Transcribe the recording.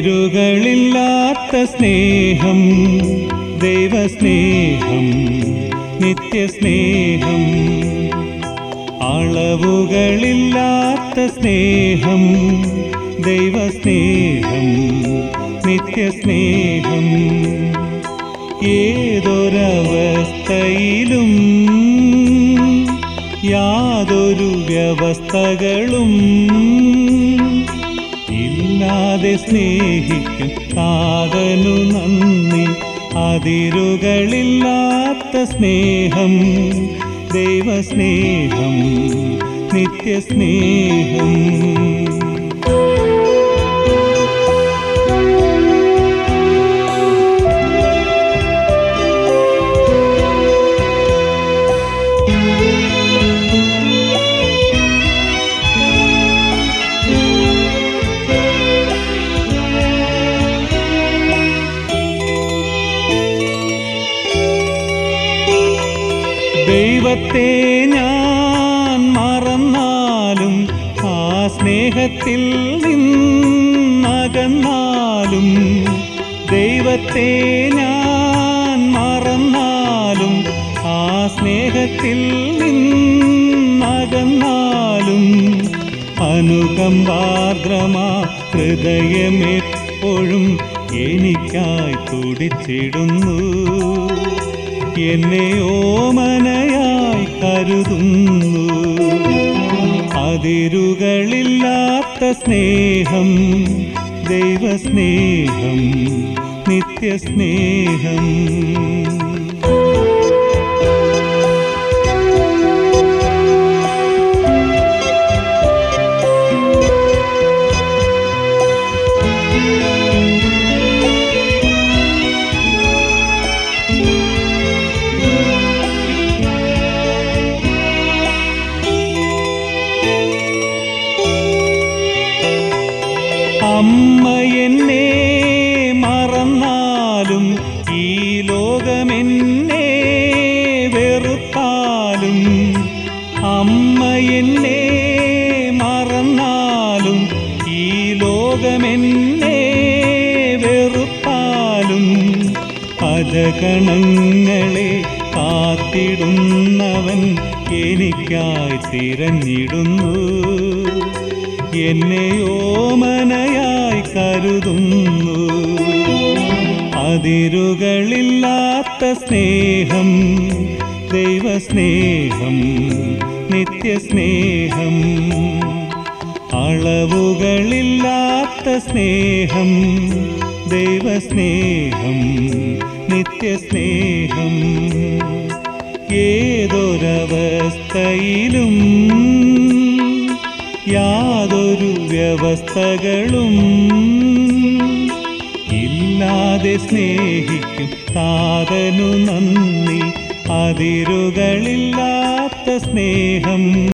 അതിരുകളില്ലാത്ത സ്നേഹം ദൈവസ്നേഹം നിത്യസ്നേഹം അളവുകളില്ലാത്ത സ്നേഹം ദൈവസ്നേഹം നിത്യസ്നേഹം ഏതൊരവസ്ഥയിലും യാതൊരു വ്യവസ്ഥകളും ഇല്ലാതെ സ്നേഹിക്കും കാതനു നന്ദി അതിരുകളില്ലാത്ത സ്നേഹം ദൈവസ്നേഹം നിത്യസ്നേഹം ദൈവത്തെ ഞാൻ മറന്നാലും ആ സ്നേഹത്തിൽ നിന്നകന്നാലും ദൈവത്തെ ഞാൻ മറന്നാലും ആ സ്നേഹത്തിൽ നിന്നകന്നാലും അനുകമ്പാർദ്രമാ ഹൃദയമെപ്പോഴും എനിക്കായി തുടിച്ചിടുന്നു എന്നെ ഓമനയായി കരുതുന്നു അതിരുകളില്ലാത്ത സ്നേഹം ദൈവസ്നേഹം നിത്യസ്നേഹം അമ്മ എന്നെ മറന്നാലും ഈ ലോകമെന്നെ വെറുത്താലും അമ്മ എന്നെ മറന്നാലും ഈ ലോകമെന്നെ വെറുത്താലും അജഗണങ്ങളെ കാത്തിടുന്നവൻ എനിക്കായി തിരഞ്ഞിടുന്നു എന്നെ ഓമനയായി കരുതുന്നു അതിരുകളില്ലാത്ത സ്നേഹം ദൈവസ്നേഹം നിത്യസ്നേഹം അളവുകളില്ലാത്ത സ്നേഹം ദൈവസ്നേഹം നിത്യസ്നേഹം ഏതൊരവസ്ഥയിലും യാതൊരു വ്യവസ്ഥകളും ഇല്ലാതെ സ്നേഹിക്കും കാതനു നന്ദി അതിരുകളില്ലാത്ത സ്നേഹം